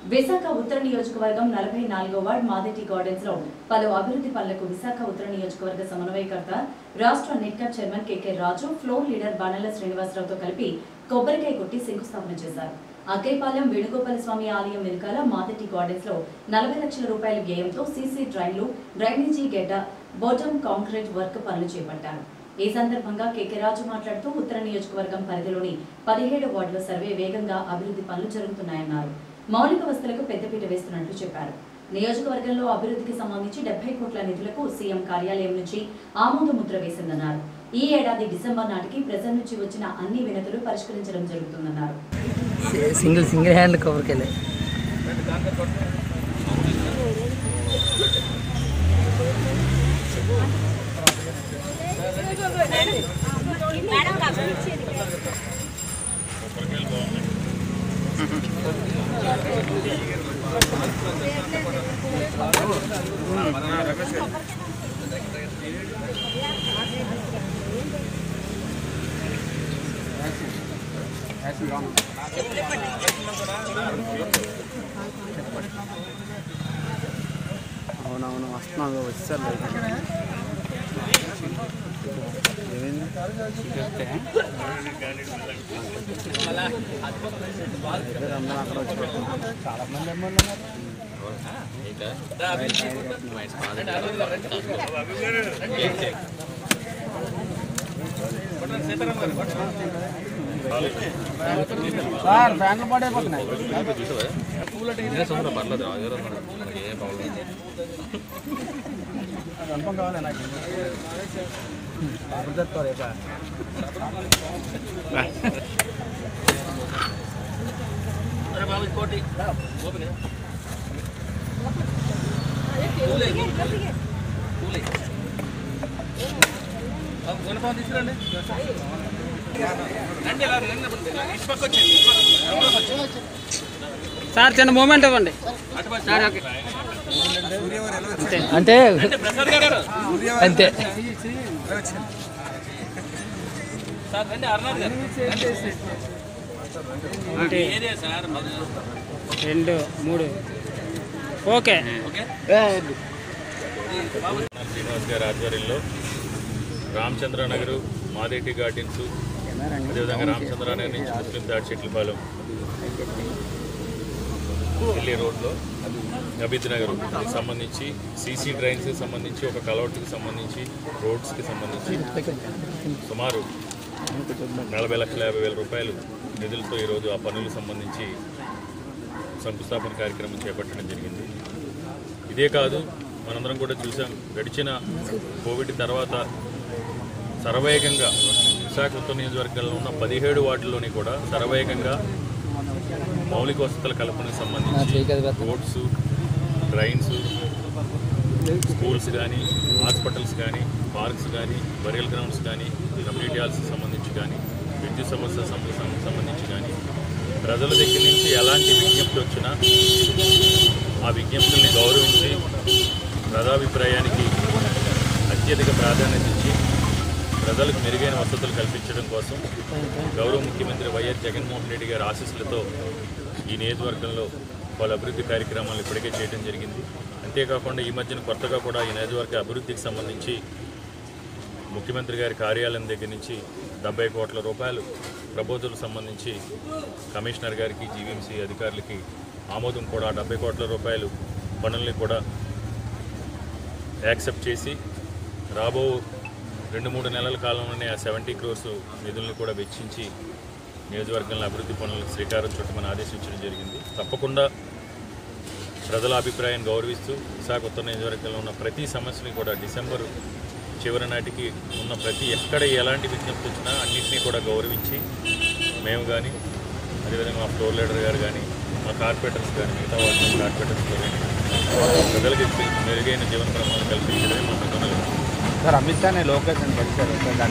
విశాఖ ఉత్తర నియోజకవర్గం నలభై నాలుగో వార్డ్ మాదెటి గార్డెన్స్ లో పలు అభివృద్ధి పనులకు విశాఖ ఉత్తర నియోజకవర్గ సమన్వయకర్త రాష్ట్ర నెట్కట్ chairman KK Raju floor leader బాణల శ్రీనివాసరావుతో కలిపి కొబ్బరికాయ కొట్టి శంకుస్థాపన చేశారు అక్కైపాలెం వేణుగోపాల స్వామి ఆలయం వెనుకాల మాదెటి గార్డెన్స్ లో నలభై లక్షల రూపాయల వ్యయంతో సీసీ డ్రైన్లు డ్రైనేజీ గెడ్డ బోటం కాంక్రీట్ వర్క్ పనులు చేపట్టారు ఈ సందర్భంగా కెకే రాజు మాట్లాడుతూ ఉత్తర నియోజకవర్గం పరిధిలోని పదిహేడు వార్డుల సర్వే వేగంగా అభివృద్ధి పనులు జరుగుతున్నాయన్నారు మౌలిక వసతులకు పెద్దపీట వేస్తున్నట్లు చెప్పారు నియోజకవర్గంలో అభివృద్ధికి సంబంధించి డెబ్బై కోట్ల నిధులకు సీఎం కార్యాలయం నుంచి ఆమోద ముద్ర వేసిందన్నారు ఈ ఏడాది డిసెంబర్ నాటికి ప్రజల నుంచి వచ్చిన అన్ని వినతులు పరిష్కరించడం జరుగుతుందన్నారు సింగిల్ సింగిల్ హ్యాండ్ కవర్కి వెళ్ళే అవునవును వస్తున్నాను వచ్చారు ఏమైంది అందరూ అక్కడ వచ్చి పెట్టుకున్నారు. చాలా మంది అమ్మాయిలు ఉన్నారు. సార్ ఫ్యాన్లు పడైపోతున్నాయి కన్ఫర్మ్ కావాలి నాకు ఎప్పుడు చెప్తారు రేపా సార్ చిన్న మూమెంట్ ఇవ్వండి సార్, ఓకే. అంతే అంతే ఒకటి రెండు మూడు ఓకే శ్రీనివాస్ గారి ఆధ్వర్యంలో రామచంద్ర నగరు మాదేటి గార్డెన్స్ అదేవిధంగా రామచంద్ర నగర్ నుంచి ముస్లిం దాడి చెట్లపాలెం ఢిల్లీ రోడ్లో అభిద్ నగర్ సంబంధించి సీసీ డ్రైన్స్కి సంబంధించి ఒక కలవట్కి సంబంధించి రోడ్స్కి సంబంధించి సుమారు నలభై లక్షల యాభై వేల రూపాయలు నిధులతో ఈరోజు ఆ పనులకు సంబంధించి శంకుస్థాపన కార్యక్రమం చేపట్టడం జరిగింది ఇదే కాదు మనందరం కూడా చూసాం గడిచిన కోవిడ్ తర్వాత శరవేగంగా విశాఖ ఉత్తర నియోజకవర్గంలో ఉన్న పదిహేడు వార్డుల్లోని కూడా శరవేగంగా మౌలిక వసతుల కల్పనకు సంబంధించి రోడ్స్ డ్రైన్స్ స్కూల్స్ కానీ హాస్పిటల్స్ కానీ పార్క్స్ కానీ బరియల్ గ్రౌండ్స్ కానీ కమ్యూనిటీ హాల్స్కి సంబంధించి కానీ విద్యుత్ సమస్యల సం- సం- సంబంధించి కానీ ప్రజల దగ్గర నుంచి ఎలాంటి విజ్ఞప్తి వచ్చినా ఆ విజ్ఞప్తుల్ని గౌరవించి ప్రజాభిప్రాయానికి అత్యధిక ప్రాధాన్యత ఇచ్చి ప్రజలకు మెరుగైన వసతులు కల్పించడం కోసం గౌరవ ముఖ్యమంత్రి వైఎస్ జగన్మోహన్ రెడ్డి గారి ఆశీస్సులతో ఈ నియోజకవర్గంలో పలు అభివృద్ధి కార్యక్రమాలు ఇప్పటికే చేయడం జరిగింది అంతేకాకుండా ఈ మధ్యన కొత్తగా కూడా ఈ నియోజకవర్గ అభివృద్ధికి సంబంధించి ముఖ్యమంత్రి గారి కార్యాలయం దగ్గర నుంచి డెబ్బై కోట్ల రూపాయలు ప్రపోజల్ సంబంధించి కమిషనర్ గారికి జీవీఎంసీ అధికారులకి ఆమోదం కూడా డెబ్బై కోట్ల రూపాయలు పనుల్ని కూడా యాక్సెప్ట్ చేసి రాబో రెండు మూడు నెలల కాలంలోనే ఆ సెవెంటీ క్రోర్స్ నిధుల్ని కూడా వెచ్చించి నియోజకవర్గంలో అభివృద్ధి పనులకు శ్రీకారం చుట్టమని ఆదేశించడం జరిగింది తప్పకుండా ప్రజల అభిప్రాయాన్ని గౌరవిస్తూ విశాఖ ఉత్తర నియోజకవర్గంలో ఉన్న ప్రతి సమస్యని కూడా డిసెంబరు చివరి నాటికి ఉన్న ప్రతి ఎక్కడ ఎలాంటి విజ్ఞప్తి వచ్చినా అన్నింటినీ కూడా గౌరవించి మేము కానీ అదేవిధంగా మా ఫ్లోర్ లీడర్ గారు కానీ మా కార్పొరేటర్స్ కానీ మిగతా వాళ్ళ కార్పొరేటర్స్ కానీ ప్రజలకి మెరుగైన జీవన ప్రమాణం కల్పించడమే మా ప్రధాన లక్ష్యం సార్ అమిత్ షా లోకేషన్ కలిశారు సార్